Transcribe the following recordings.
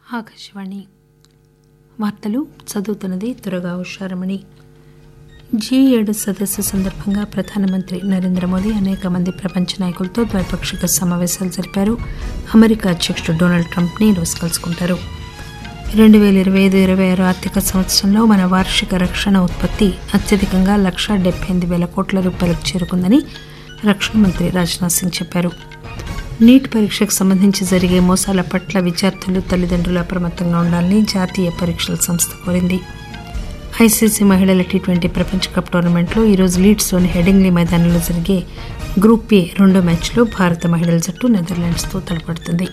ఆకాశవాణి వార్తలు చదువుతున్నది దురగా ఉషారమణి జీ ఏడు సదస్సు సందర్భంగా ప్రధానమంత్రి నరేంద్ర మోదీ అనేక మంది ప్రపంచ నాయకులతో ద్వైపాక్షిక సమావేశాలు జరిపారు అమెరికా అధ్యక్షుడు డొనాల్డ్ ట్రంప్ ని ఈరోజు కలుసుకుంటారు రెండు పేల ఇరవై ఐదు ఇరవై ఆరు ఆర్థిక సంవత్సరంలో మన వార్షిక రక్షణ ఉత్పత్తి అత్యధికంగా లక్షా డెబ్బై ఎనిమిది వేల కోట్ల రూపాయలకు చేరుకుందని రక్షణ మంత్రి రాజ్నాథ్ సింగ్ చెప్పారు నీట్ పరీక్షకు సంబంధించి జరిగే మోసాల పట్ల విద్యార్థులు తల్లిదండ్రులు అప్రమత్తంగా ఉండాలని జాతీయ పరీక్షల సంస్థ కోరింది ఐసీసీ మహిళల టీ ట్వంటీ ప్రపంచ కప్ టోర్నమెంట్లో ఈరోజు లీడ్స్లోని హెడింగ్లీ మైదానంలో జరిగే గ్రూప్ ఏ రెండో మ్యాచ్లో భారత మహిళల జట్టు నెదర్లాండ్స్తో తలపడుతుంది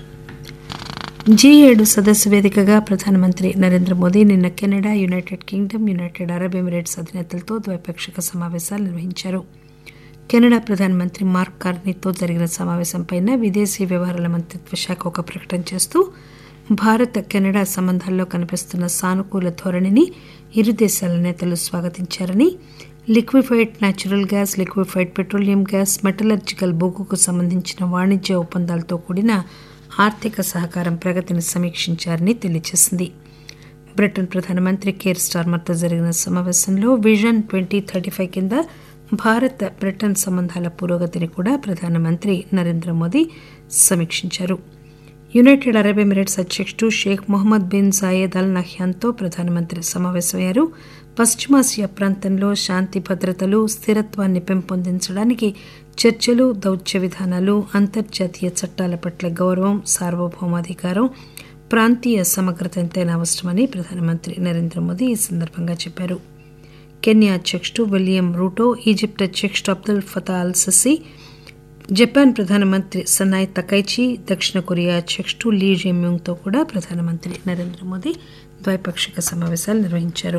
జీ ఏడు సదస్సు వేదికగా ప్రధానమంత్రి నరేంద్ర మోదీ నిన్న Canada United Kingdom United Arab Emirates అధినేతలతో ద్వైపాక్షిక సమావేశాలు నిర్వహించారు కెనడా ప్రధానమంత్రి మార్క్ కార్నీతో జరిగిన సమావేశంపై విదేశీ వ్యవహారాల మంత్రిత్వ శాఖ ఒక ప్రకటన చేస్తూ భారత్ కెనడా సంబంధాల్లో కనిపిస్తున్న సానుకూల ధోరణిని ఇరు దేశాల నేతలు స్వాగతించారని liquefied natural gas liquefied petroleum gas metallurgical బొగ్గుకు సంబంధించిన వాణిజ్య ఒప్పందాలతో కూడిన ఆర్థిక సహకారం ప్రగతిని సమీక్షించారని తెలియజేసింది బ్రిటన్ ప్రధానమంత్రి కేర్ స్టార్మర్తో జరిగిన సమావేశంలో విజన్ ట్వంటీ థర్టీ ఫైవ్ కింద భారత్ బ్రిటన్ సంబంధాల పురోగతిని కూడా ప్రధానమంత్రి నరేంద్ర మోదీ సమీక్షించారు యునైటెడ్ అరబ్ ఎమిరేట్స్ అధ్యక్షుడు Sheikh Mohammed bin Zayed Al నహ్యాన్తో ప్రధానమంత్రి సమావేశమయ్యారు పశ్చిమాసియా ప్రాంతంలో శాంతి భద్రతలు స్థిరత్వాన్ని పెంపొందించడానికి చర్చలు దౌత్య విధానాలు అంతర్జాతీయ చట్టాల పట్ల గౌరవం సార్వభౌమాధికారం ప్రాంతీయ సమగ్రత ఎంతైనా అవసరమని ప్రధానమంత్రి నరేంద్ర మోదీ ఈ సందర్భంగా చెప్పారు కెన్యా అధ్యక్షుడు విలియం రూటో ఈజిప్ట్ అధ్యక్షుడు Abdel Fattah Al Sisi Japan ప్రధానమంత్రి సనాయ్ తకైచి దక్షిణ కొరియా అధ్యక్షుడు లీ జెమ్యూంగ్తో కూడా ప్రధానమంత్రి నరేంద్ర మోదీ ద్వైపాక్షిక సమావేశాలు నిర్వహించారు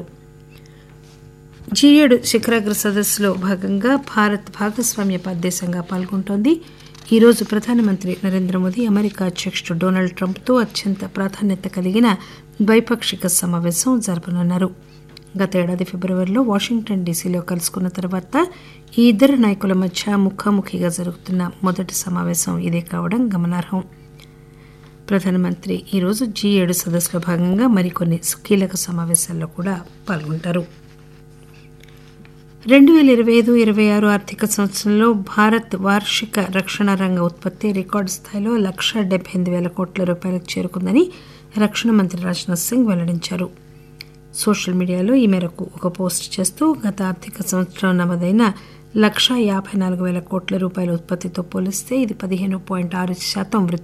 జీ ఏడు శిఖరాగ్ర సదస్సులో భాగంగా భారత్ భాగస్వామ్య దేశంగా పాల్గొంటోంది ఈరోజు ప్రధానమంత్రి నరేంద్ర మోదీ అమెరికా అధ్యక్షుడు డొనాల్డ్ ట్రంప్తో అత్యంత ప్రాధాన్యత కలిగిన ద్వైపాక్షిక సమావేశం జరపనున్నారు గత ఏడాది ఫిబ్రవరిలో వాషింగ్టన్ డీసీలో కలుసుకున్న తర్వాత ఈ ఇద్దరు నాయకుల మధ్య ముఖాముఖిగా జరుగుతున్న మొదటి సమావేశం ఇదే కావడం గమనార్హం ప్రధానమంత్రి ఈరోజు జీ ఏడు సదస్సులో భాగంగా మరికొన్ని కీలక సమావేశాల్లో కూడా పాల్గొంటారు రెండు పేల ఇరవై ఐదు ఇరవై ఆరు ఆర్థిక సంవత్సరంలో భారత్ వార్షిక రక్షణ రంగ ఉత్పత్తి రికార్డు స్థాయిలో లక్ష డెబ్బై ఎనిమిది వేల కోట్ల రూపాయలకు చేరుకుందని రక్షణ మంత్రి రాజ్నాథ్ సింగ్ వెల్లడించారు సోషల్ మీడియాలో ఈ మేరకు ఒక పోస్ట్ చేస్తూ గత ఆర్థిక సంవత్సరం నమోదైన లక్ష యాభై నాలుగు వేల కోట్ల రూపాయల ఉత్పత్తితో పోలిస్తే ఇది పదిహేను పాయింట్ ఆరు శాతం వృద్ధి